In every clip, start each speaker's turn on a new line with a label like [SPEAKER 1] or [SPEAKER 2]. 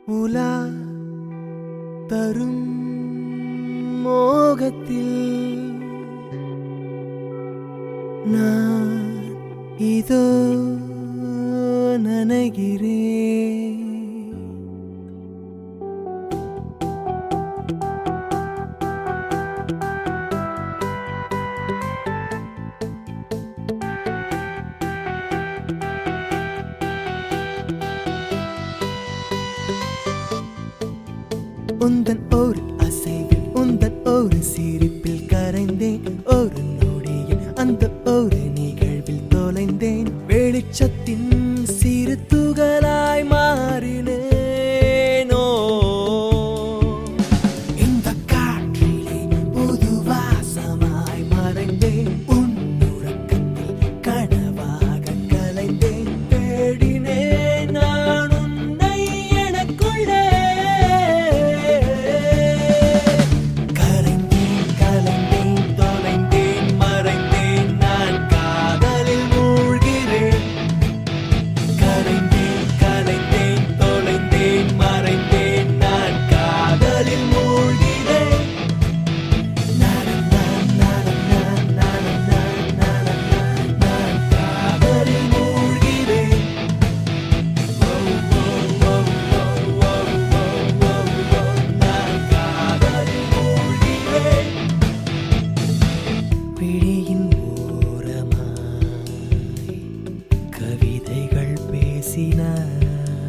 [SPEAKER 1] உலா தரும் மோகத்தில் நான் இதோ நனைகிறேன் உந்தன் ஒரு அசைவில் உந்தன் ஒரு சிரிப்பில் கரைந்தேன் ஒரு நொடியில் அந்த ஒரு நிகழ்வில் தொலைந்தேன் வெளிச்சத்தின் சிறு துகளாய் மாறினேனோ இந்த காற்றிலே புது வாசமாய் மறைந்தேன் உன் உறக்கத்தில் கனவாக கலைந்தேன் தேடினேன் நான் உன்னை எனக்குள்ளே கரைந்தேன் கலைந்தேன் தொலைந்தேன் மறைந்தேன் நான் காதலில் மூழ்கிறேன் கரைந்தேன் கலைந்தேன் தொலைந்தேன் மறைந்தேன் நான் காதலில் மூழ்கிறேன் நான் நான் நான் நான் நான் நான் நான் நான் காதலில் மூழ்கிறேன் ஓ ஓ ஓ ஓ ஓ ஓ நான் காதலில் மூழ்கிறேன் பிடியின் ஓரமாய் கவிதைகள் பேசினாய்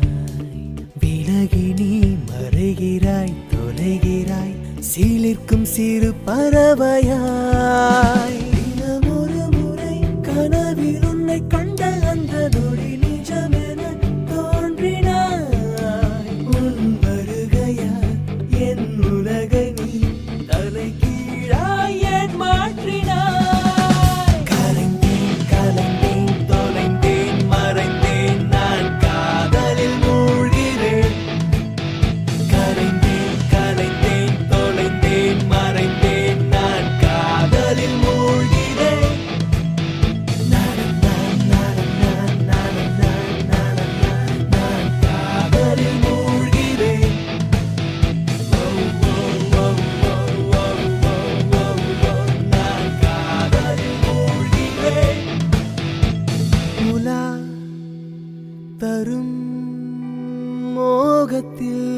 [SPEAKER 1] விலகி நீ மறைகிறாய் தொலைகிறாய் சீலிர்க்கும் சிறு பறவையாய் தினமொரு முறை கனவில் உன்னை கண்ட அந்த நொடி நிஜமென தோன்றினாய் உன் வருகையால் என் உலகை நீ தலைகீழாய் ஏன் மாற்றினாய் கரைந்தேன் கலந்தேன் தொலைந்தேன் மறைந்தேன் நான் காதலில் மூழ்கிறேன் கரைந்தேன் கலைந்தேன் தொலைந்தேன் மறைந்தேன் நான் காதலில் மூழ்கிறேன் நான் நான் நான் நான் நான் நான் நான் நான் காதலில் மூழ்கிறேன் ஓ ஓ ஓ ஓ ஓ ஓ ஓ நான் காதலில் மூழ்கிறேன் உலா தரும் மோகத்தில்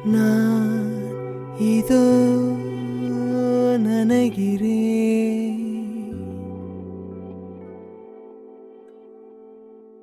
[SPEAKER 1] நான் இதோ நனைகிறேன்